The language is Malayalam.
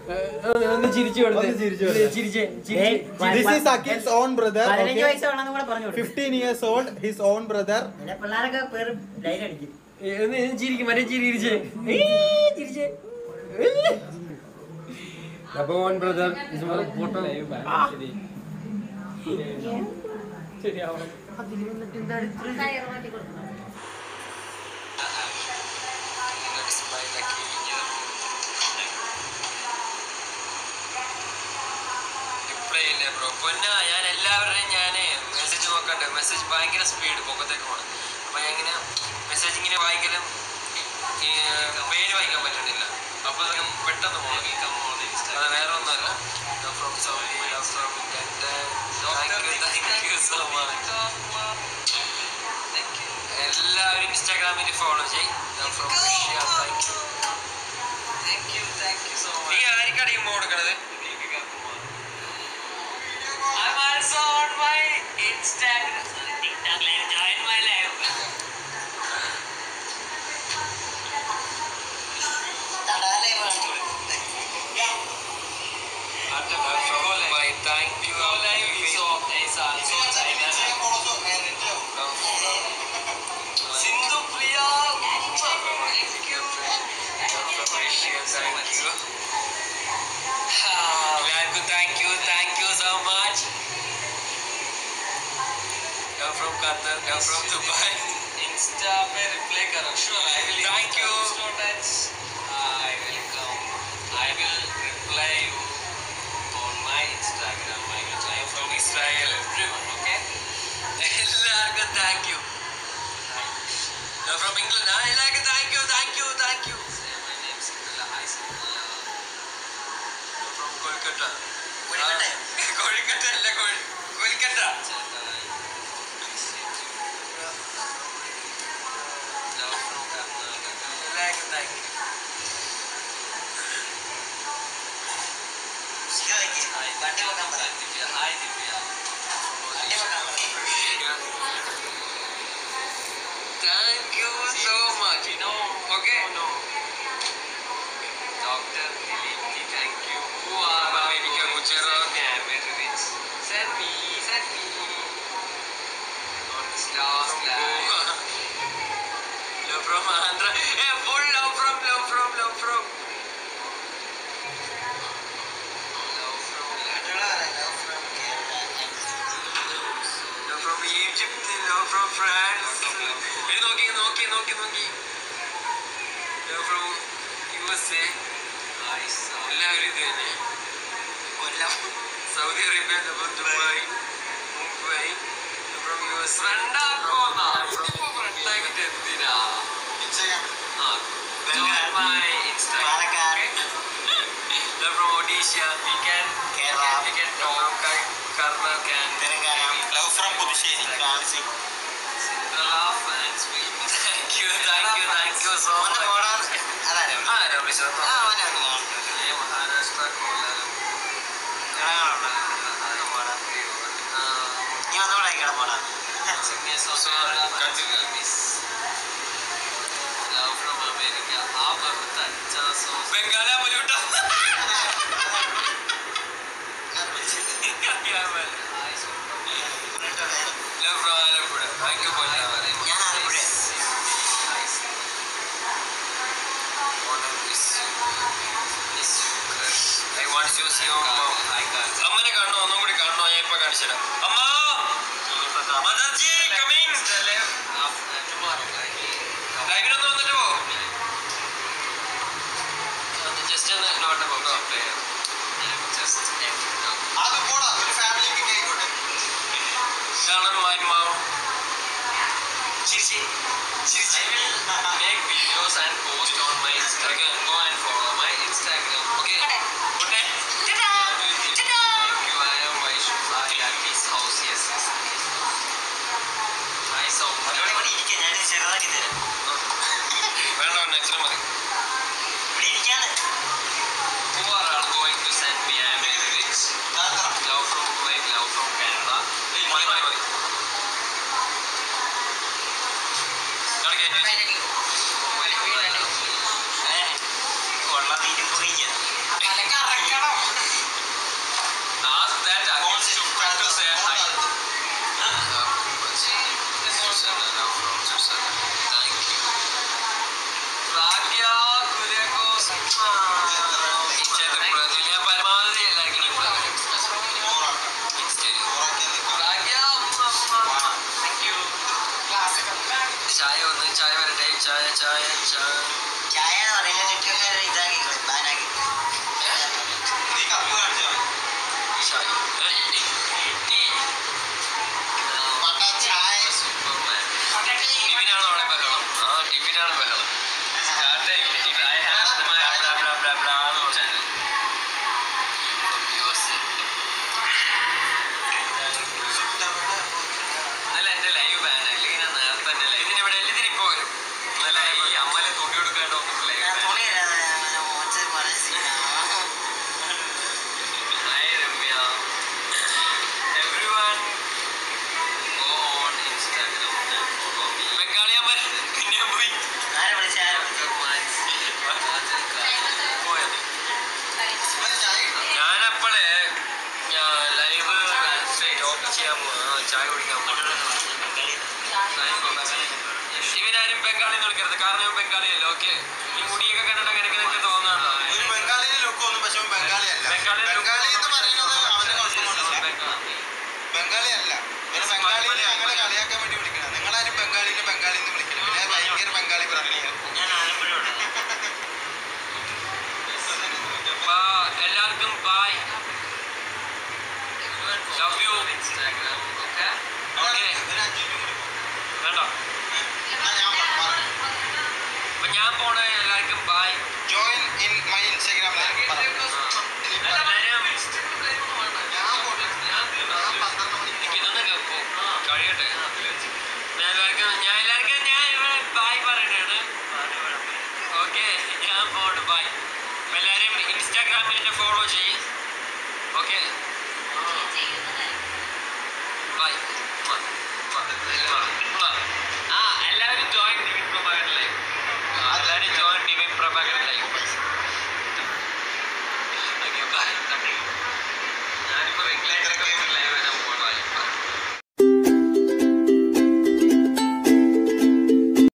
ഒന്ന് ചിരിച്ചു കൊടുത്ത് ഒന്ന് ചിരിച്ചു കൊടുത്ത്. ചിരിച്ചേ ഏയ്, This is Akil's own brother. പതിനഞ്ച് Okay? വയസ്സുള്ളതെന്ന് കൂടെ പറഞ്ഞു കൊടുക്കും 15 years old, his own brother. പിന്നെ പിള്ളേരൊക്കെ പേര് ലൈൻ അടിക്കും ഒന്ന് ചിരിക്കും മറ്റേ ചിരി ചിരിച്ചേ ചിരിച്ചേ അപ്പൊ ഓൺ ബ്രദർ ഫോട്ടോ ശരിയാവണം റിപ്ലൈ ഇല്ല ബ്രോ പൊന്ന ഞാൻ എല്ലാവരുടെയും ഞാൻ മെസ്സേജ് നോക്കണ്ട് മെസ്സേജ് ഭയങ്കര സ്പീഡ് പൊക്കത്തേക്ക് പോകണം അപ്പൊ ഞാൻ ഇങ്ങനെ മെസ്സേജ് ഇങ്ങനെ വായിക്കലും ഈ പേര് വായിക്കാൻ പറ്റണില്ല അപ്പൊ അത് പെട്ടെന്ന് പോകണം അത് വേറെ ഒന്നുമല്ല from Saudi from thank you so much എല്ലാവരും ഇൻസ്റ്റാഗ്രാമിൽ ഫോളോ ചെയ്യും ഫ്രോം താങ്ക് യു നീ ആർക്കാണ് ഇമ്മ കൊടുക്കണത് I'm also on my Instagram. TikTok live. Join my live. Bye. Thank you. Sindhu Priya. Thank you. Thank you. Ah, very good. Thank you. Thank you so much. Come from Qatar. Come from Dubai. Insta पे reply करो. Sure, I will. Thank you. I will come. I will reply you on my Instagram. I will try from Israel. Everyone, okay? എല്ലാവർക്കും താങ്ക് യു ഫ്രം ഇംഗ്ലണ്ട് ആ എല്ലാവർക്കും thank you thank you thank you from Kolkata Kolkata അല്ല കൊൽ- കൊൽക്കത്ത എല്ലാവർക്കും thank you hi Divya Thank you so much. You know, okay? No. Dr. Dilipti, thank you. Who are America, Gujarat? Yeah, very rich. Send me, send me. On stars, Love from Andhra. Hey, full love from, love from, love from. Love from, love from Egypt, love from France. ഇത് നോക്കി നോക്കി നോക്കി നോക്കി Love from USA. എല്ലാവരും ഇത് തന്നെ Kollam Saudi Arabia love from Dubai Mumbai Love from US. ഫ്രണ്ടാക്കോന്നാ ഇതിപ്പോ ഫ്രണ്ടാക്കിട്ട് എന്തിനാ ആ join my Instagram. Love from Odisha. We can we can talk. Karnal can. Love from Puthussery fancy Cinderella fans will be. Thank you, thank you, thank you so much. ആ, രമണി sir. ഏ, Maharashtra കോലാലം. Sydney, Sonora, Miss. Love from America. ആ ബഹുത്ത അച്ഛാ സോ ബംഗാള ബലുട്ട love from Alappuzha thank you പൊന്ന ഞാൻ Alappuzha. I want to see your mom. അമ്മനെ കാണണോ ഒന്നും കൂടി കാണണോ ഞാൻ ഇപ്പൊ കാണിച്ചുതരാം അമ്മ മദർജി കമിങ് ലൈവിലൊന്ന് വന്നിട്ട് പോ ജസ്റ്റ് ഒന്ന് നോട്ട് ഫോട്ടോ ജസ്റ്റ് അത് പോടാ ഒരു ഫാമിലിക്ക് കേക്കോട്ടെ ഇതാണ് മൈ മം ചിരിച്ചി ചിരിച്ചി make videos and post on my Instagram. Go and follow my Instagram. Okay. Good night. Thank you. I am Vaishu. I am his house. Yes. yes. Nice sound. ഇവിടെ ഇവിടെ ഇരിക്കാൻ ഞാൻ ചെറുതാക്കി തരാം വേണ്ട വേണ്ട ഇച്ചിരി മതി ഇവിടെ ഇരിക്കാന്ന് Who are all going to send me? I am very rich. Love from Kuwait, love from Canada. മതി മതി മതി ഇയാൾ കയറ്റി വെച്ചു. ചായ കുടിക്കാൻ പോകുന്നത് ഇവനാരും ബംഗാളി എന്ന് വിളിക്കരുത് കാരണം ഇവൻ ബംഗാളിയല്ല ഓക്കെ ഈ മുടിയൊക്കെ കണ്ടിട്ട് അങ്ങനെ എനിക്ക് തോന്നുന്നുണ്ടോ ഒരു ബംഗാളിന്റെ ലുക്ക് ഒന്നും പക്ഷെ അവൻ ബംഗാളി അല്ല ബംഗാളി ബംഗാളി എന്ന് പറയുന്നത് അവന്റെ കുഴപ്പമൊന്നുമില്ല ബംഗാളി അല്ല ഒരു ബംഗാളിനെ അങ്ങനെ കളിയാക്കാൻ വേണ്ടി വിളിക്കണം നിങ്ങളാരും ബംഗാളിനെ ബംഗാളി എന്ന് വിളിക്കണം പിന്നെ ഭയങ്കര ബംഗാളി പ്രശ്നമാണ് ഞാൻ ആലപ്പുഴയോടെ അപ്പൊ എല്ലാവർക്കും bye love you Instagram okay okay ഒരു അഞ്ചു മിനിറ്റ് കൂടി വേണ്ട എന്നാ ഞാൻ പറഞ്ഞു അപ്പൊ ഞാൻ പോണ എല്ലാവർക്കും bye join in my Instagram live പറഞ്ഞു ഞാൻ പോട്ടെ ഞാൻ പന്ത്രണ്ട് മണിക്ക് എനിക്ക് ഇതൊന്ന് കേൾക്കൂ കഴിയട്ടെ ഞാൻ എല്ലാവർക്കും ഞാൻ എല്ലാവർക്കും ഞാൻ ഇവിടെ ബൈ പറയണാണ് ഓക്കെ ഞാൻ പോണ് ബൈ എല്ലാവരും ഇൻസ്റ്റാഗ്രാമിൽ എന്നെ ഫോളോ ചെയ്യും ഓക്കെ ബൈ ആ എല്ലാവരും ജോയിൻ ഡിവിൻ പ്രഭാകരൻ ലൈവ് എല്ലാവരും join Divin Prabhakaran live okay bye ഞാനിപ്പോൾ റെഗുലേറ്ററൊക്കെ ലൈവ് വരാൻ